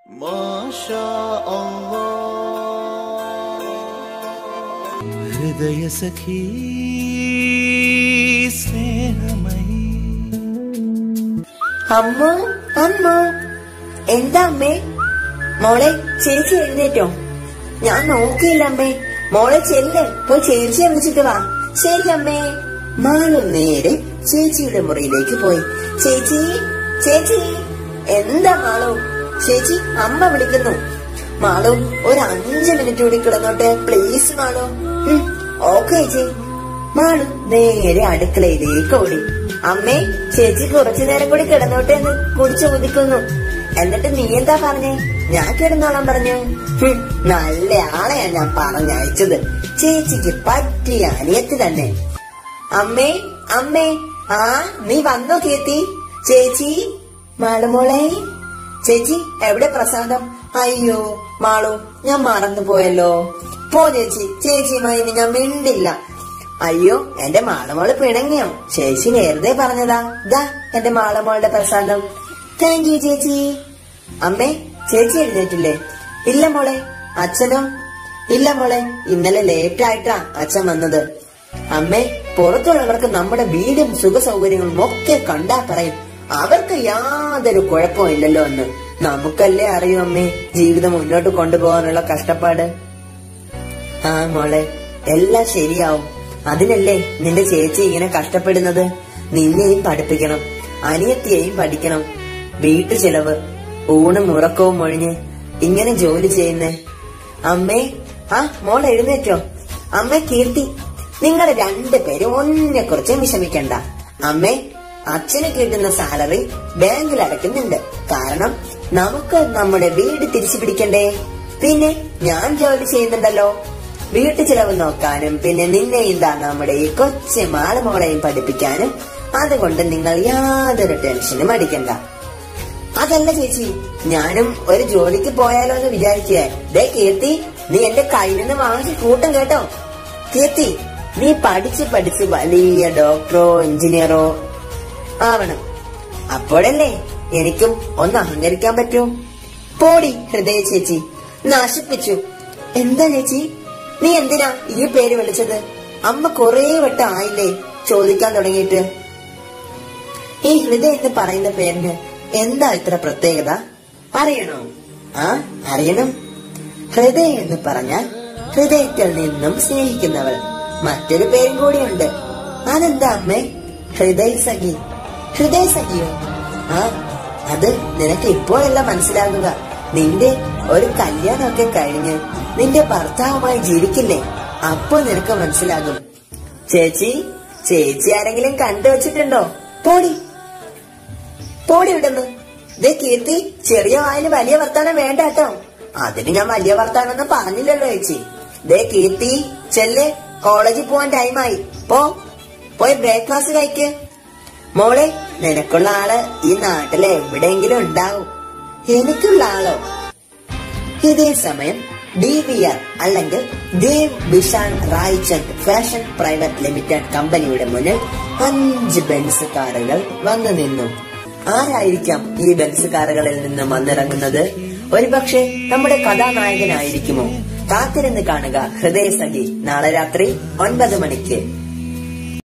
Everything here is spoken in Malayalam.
ഹൃദയസഖീ സ്നേഹമയി അമ്മ അമ്മ എന്താ അമ്മേ മോളെ ചേച്ചി എഴുന്നേറ്റോ ഞാൻ നോക്കിയില്ല അമ്മേ മോളെ ചെല്ല് പോയി ചേച്ചിയെ വിളിച്ചിട്ട് വാ ശരി അമ്മേ മാളു നേരെ ചേച്ചിയുടെ മുറിയിലേക്ക് പോയി ചേച്ചി ചേച്ചി എന്താ മാളു ചേച്ചി അമ്മ വിളിക്കുന്നു മാളു ഒരു അഞ്ച് മിനിറ്റ് കൂടി കിടന്നോട്ടെ പ്ലീസ് മാളു ഓക്കെ ചേച്ചി മാളു നേരെ അടുക്കളയിലേക്ക് ഓടി അമ്മേ ചേച്ചി കുറച്ചു നേരം കൂടി കിടന്നോട്ടെ എന്ന് കുടിച്ചു കുതിക്കുന്നു എന്നിട്ട് നീ എന്താ പറഞ്ഞേ ഞാൻ കിടന്നോളാൻ പറഞ്ഞു ഹും, നല്ല ആളെയാ ഞാൻ പറഞ്ഞയച്ചത് ചേച്ചിക്ക് പറ്റിയ അനിയത്തി തന്നെ അമ്മേ അമ്മേ ആ നീ വന്നോ കീർത്തി ചേച്ചി മാളുമോളെ ചേച്ചി എവിടെ പ്രസാദം അയ്യോ മാളു ഞാൻ മറന്നു പോയല്ലോ പോ ചേച്ചി ചേച്ചിയുമായി ഇനി ഞാൻ മിണ്ടില്ല അയ്യോ എന്റെ മാളമോള് പിണങ്ങിയോ ചേച്ചി നേരത്തെ പറഞ്ഞതാ ദാ എന്റെ മാളമോളുടെ പ്രസാദം താങ്ക് യു ചേച്ചി അമ്മേ ചേച്ചി എഴുന്നേറ്റില്ലേ ഇല്ല മോളെ അച്ഛനോ ഇല്ല മോളെ ഇന്നലെ ലേറ്റ് ആയിട്ടാ അച്ഛൻ വന്നത് അമ്മേ പുറത്തുള്ളവർക്ക് നമ്മുടെ വീടും സുഖ സൗകര്യങ്ങളും ഒക്കെ കണ്ടാ പറയും അവർക്ക് യാതൊരു കുഴപ്പവും ഇല്ലല്ലോ എന്ന് നമുക്കല്ലേ അറിയൂ അമ്മേ ജീവിതം മുന്നോട്ട് കൊണ്ടുപോകാനുള്ള കഷ്ടപ്പാട് ആ മോളെ എല്ലാം ശരിയാവും അതിനല്ലേ നിന്റെ ചേച്ചി ഇങ്ങനെ കഷ്ടപ്പെടുന്നത് നിന്നെയും പഠിപ്പിക്കണം അനിയത്തിയെയും പഠിക്കണം വീട്ടു ചെലവ് ഊണും ഉറക്കവും ഒഴിഞ്ഞ് ഇങ്ങനെ ജോലി ചെയ്യുന്നേ അമ്മേ ആ മോൾ എഴുന്നേറ്റോ അമ്മേ കീർത്തി നിങ്ങൾ രണ്ടുപേരും ഒന്നിനെ കുറിച്ച് വിഷമിക്കണ്ട അമ്മേ അച്ഛന് കിട്ടുന്ന സാലറി ബാങ്കിൽ അടയ്ക്കുന്നുണ്ട് കാരണം നമുക്ക് നമ്മുടെ വീട് തിരിച്ചു പിടിക്കണ്ടേ പിന്നെ ഞാൻ ജോലി ചെയ്യുന്നുണ്ടല്ലോ വീട്ടു ചിലവ് നോക്കാനും പിന്നെ നിന്നെയും താ നമ്മുടെ ഈ കൊച്ചു മാളമോളെയും പഠിപ്പിക്കാനും അതുകൊണ്ട് നിങ്ങൾ യാതൊരു ടെൻഷനും അടിക്കണ്ട അതല്ല ചേച്ചി ഞാനും ഒരു ജോലിക്ക് പോയാലോ എന്ന് വിചാരിച്ചേ ദേ കീർത്തി നീ എന്റെ കയ്യിൽ നിന്ന് വാങ്ങിച്ച് കൂട്ടും കേട്ടോ കീർത്തി നീ പഠിച്ച് പഠിച്ച് വലിയ ഡോക്ടറോ എഞ്ചിനീയറോ ആവണം അപ്പോഴല്ലേ എനിക്കും ഒന്ന് അഹങ്കരിക്കാൻ പറ്റൂ പോടി ഹൃദയ ചേച്ചി നശിപ്പിച്ചു എന്താ ചേച്ചി നീ എന്തിനാ ഈ പേര് വിളിച്ചത് അമ്മ കൊറേ വട്ടം ആയില്ലേ ചോദിക്കാൻ തുടങ്ങിയിട്ട് ഈ ഹൃദയ എന്ന് പറയുന്ന പേരിന് എന്താ ഇത്ര പ്രത്യേകത അറിയണോ ആ അറിയണം ഹൃദയ എന്ന് പറഞ്ഞാൽ ഹൃദയത്തിൽ നിന്നും സ്നേഹിക്കുന്നവൾ മറ്റൊരു പേരും കൂടിയുണ്ട് അതെന്താ അമ്മേ ഹൃദയ സഖി ഹൃദയ സഖിയോ ആ അത് നിനക്ക് ഇപ്പോഴല്ല മനസ്സിലാകുക നിന്റെ ഒരു കല്യാണമൊക്കെ കഴിഞ്ഞ് നിന്റെ ഭർത്താവുമായി ജീവിക്കില്ലേ അപ്പൊ നിനക്ക് മനസ്സിലാകും ചേച്ചി ചേച്ചി ആരെങ്കിലും കണ്ടുവച്ചിട്ടുണ്ടോ പോടി പോടി വിടുന്നു ദേ കീർത്തി ചെറിയ വായന വലിയ വർത്താനം വേണ്ട കേട്ടോ അതിന് ഞാൻ വലിയ വർത്താനൊന്നും പറഞ്ഞില്ലല്ലോ ചേച്ചി ദേ കീർത്തി ചെല്ല് കോളേജിൽ പോവാൻ ടൈമായി പോ പോയി ബ്രേക്ക്ഫാസ്റ്റ് കഴിക്ക് മോളെ നിനക്കുള്ള ആള് ഈ നാട്ടിൽ എവിടെയെങ്കിലും ഉണ്ടാവും എനിക്കുള്ള ആളോ ഇതേ സമയം ഡി വി ആർ അല്ലെങ്കിൽ Dev Bishan Raichand fashion private limited കമ്പനിയുടെ മുന്നിൽ അഞ്ച് ബെൻസ് കാറുകൾ വന്നു നിന്നു ആരായിരിക്കാം ഈ ബെൻസ് കാറുകളിൽ നിന്ന് വന്നിറങ്ങുന്നത് ഒരുപക്ഷെ നമ്മുടെ കഥാനായകനായിരിക്കുമോ കാത്തിരുന്ന് കാണുക ഹൃദയസഖി നാളെ രാത്രി ഒൻപത് മണിക്ക്